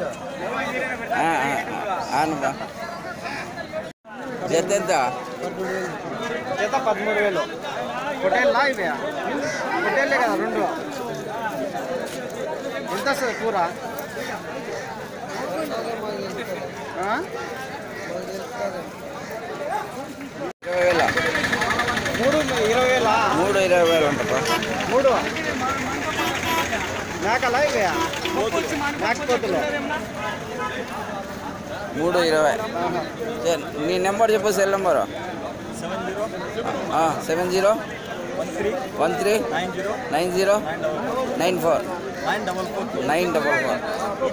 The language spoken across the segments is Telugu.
ఆ, ఆ, అవునబ్బా జత ఎంత జత పదమూడు వేలు హోటల్లా ఇవి హోటల్లే కదా రెండు ఎంత వస్తుంది కూర ఆ? ఇరవై వేల మూడు ఇరవై వేలా మూడు ఇరవై వేలు ఉంటప్పా మూడు మేకలా ఇవి మేకపోతులు మూడు ఇరవై సరే, నీ నెంబర్ చెప్పు cell number seven zero one three nine zero nine four nine double four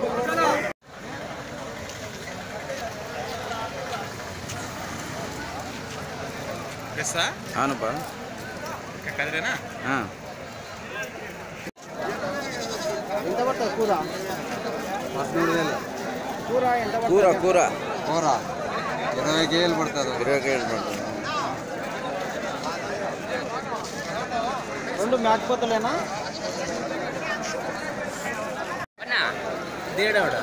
ఎస్సా అవునప్పా కదిరేనా ఆ. ఎంత పడుతుంది కూర పదమూడు వేలు కూర ఎంత కూర పడుతుంది కూర కూర ఇరవై కేజీలు పడుతుంది ఇరవై కేజీ పడుతుంది రెండు మేకపోతులేనా దేడవడా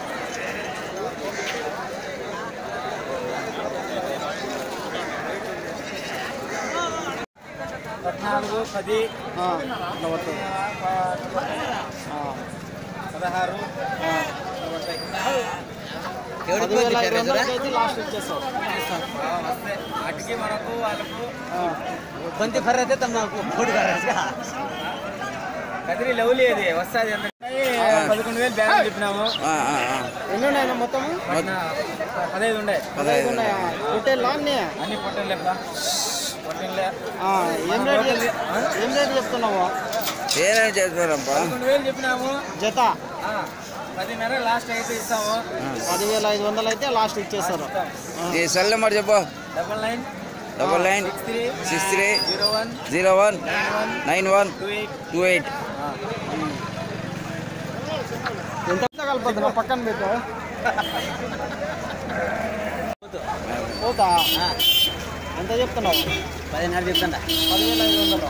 పద్నాలుగు పది ఆ, ఇట్లా పడుతుంది ఆ, పదహారు ఆ. పదివేల ఐదు వందలకి అయితే లాస్ట్ ఇచ్చేస్తావు వాటికి మనకు వాళ్ళకు ఆ. బంతి ఫర్రైతే తమ కోడి కదిరి లవ్లీ అది వస్తుంది ఎంత పదకొండు వేలు బ్యాగ్ చెప్పినాము ఆ, ఆ, ఆ. ఎన్ని ఉన్నాయన్నా మొత్తం పద్నా- పదహైదు ఉండే పదహైదు ఉన్నాయా హోటల్ అన్నీ అన్ని పొట్టలు లెక్క పొట్టలే ఆ, ఏం రేట్ చెప్- ఏం రేట్ చెప్తున్నావు ఏమేమి చేస్తున్నారప్పా పదకొండు వేలు చెప్పినాము జత ఆ, పదిన్నర లాస్ట్ అయితే ఇస్తాము పదివేల ఐదు వందలు అయితే లాస్ట్ ఇచ్చేస్తారు ఆ. నీ సెల్ నెంబర్ చెప్పు double nine double nine six three six three zero one zero one nine one nine one two eight two eight ఎంత కలపద్దు పక్కన పెట్టు పోతా ఎంత చెప్తున్నావు పదిన్నర చెప్తాండ పదివేల ఐదు వందలు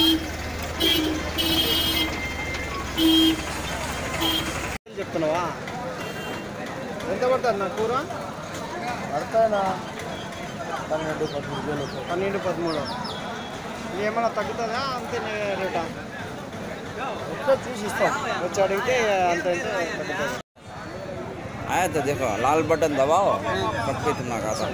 చెప్తున్నావా ఎంత పడుతుంది నా కూర పడతానా పన్నెండు పదమూడు వేలు పన్నెండు పదమూడు ఇది ఏమైనా తగ్గుతుందా అంతే రేటా ఒకసారి చూసి ఇస్తాం వచ్చి అడిగితే అంత అయితే తగ్గుతుంది आया तो देखो लाल बटन दबाओ कट पे इतना खाता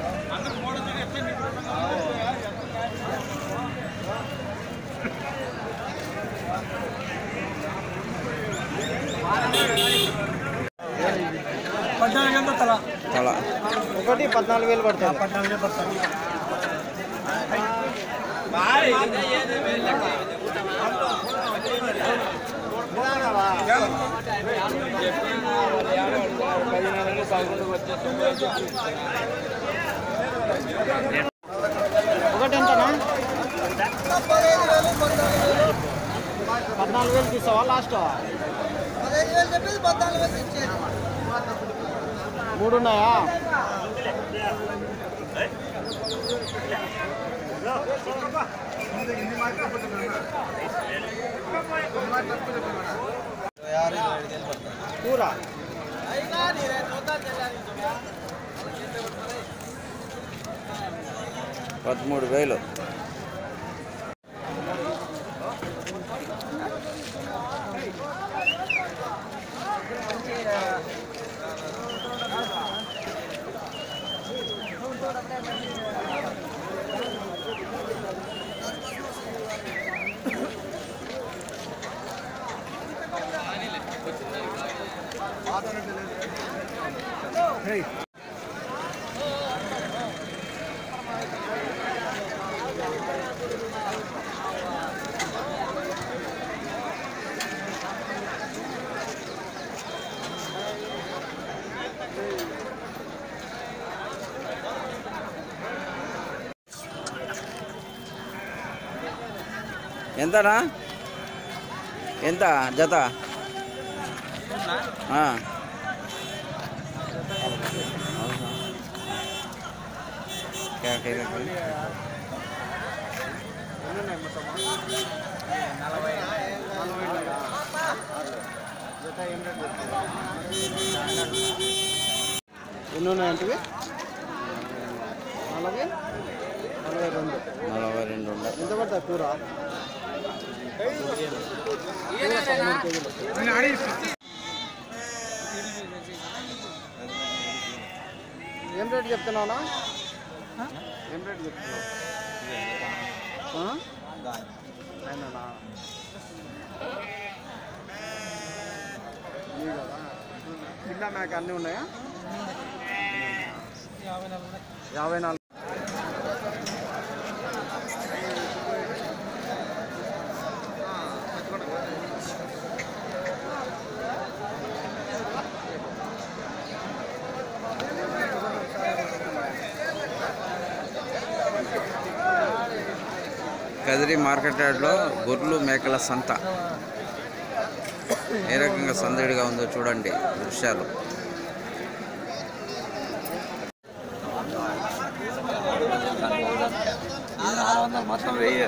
తల ఒకటి పద్నాలుగు వేలు పడుతుంది ఒకటి ఎంతనా పద్నాలుగు వేలు తీస్తావా లాస్ట్ మూడు ఉన్నాయా కూర పదమూడు వేలు ఎంతనా ఎంత జత ఆ. क्या कह रहे थे? ఎన్ని ఉన్నాయంటివి నలభై నలభై రెండు నలభై రెండు ఉన్నాయి ఎంత పడుతుంది కూర ఏం రేట్ చెప్తున్నావునా ఏం రేట్ చెప్తున్నావు ఆ? అయినానా? ఇవి కదా పిల్ల మేక అన్నీ ఉన్నాయా యాభై నాలుగు కదిరి మార్కెట్ యార్డ్లో గొర్రెలు మేకల సంత ఏ రకంగా సందడిగా ఉందో చూడండి దృశ్యాలు మొత్తం వెయ్యి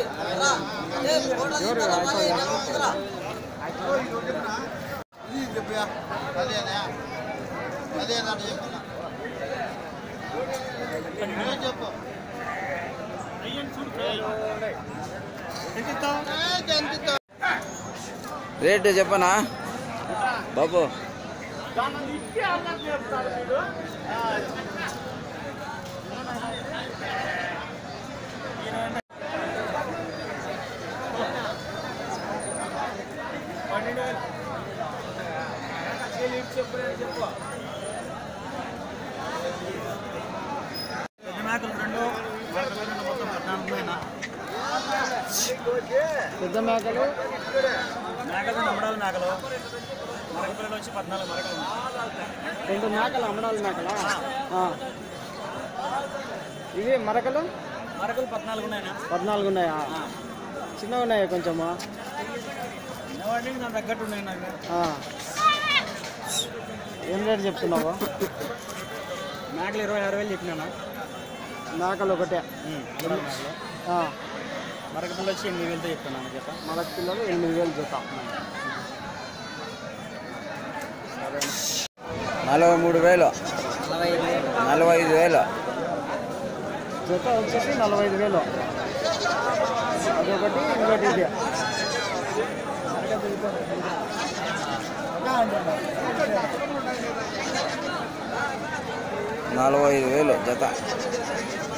రేటు చెప్పనా బాబు పెద్ద మేకలు మేకలు నమ్మడాలు మేకలు మరక పిల్లలు వచ్చి పద్నాలుగు మరకలు ఉన్నాయి. రెండు మేకలు అమ్మడాలి మేకలా ఆ. ఇవి మరకలు మరకలు పద్నాలుగు ఉన్నాయన్నా పద్నాలుగు ఉన్నాయా చిన్నగా ఉన్నాయా కొంచెము చిన్నవాడికి నా తగ్గట్టు ఉన్నాయి నాకు ఆ. ఏం రేట్ చెప్తున్నావు మేకలు ఇరవై ఆరు వేలు చెప్పినా మేకలు ఒకటే ఆ. మరక పిల్లలు వచ్చి ఎనిమిది వేలతో చెప్తున్నాను చెప్ప మరక పిల్లలు ఎనిమిది వేలు జత నలభై మూడు వేలు నలభై ఐదు వేలు జత వచ్చేసి నలభై ఐదు వేలు అదొకటి ఇంకోటి ఇది నలభై ఐదు వేలు జత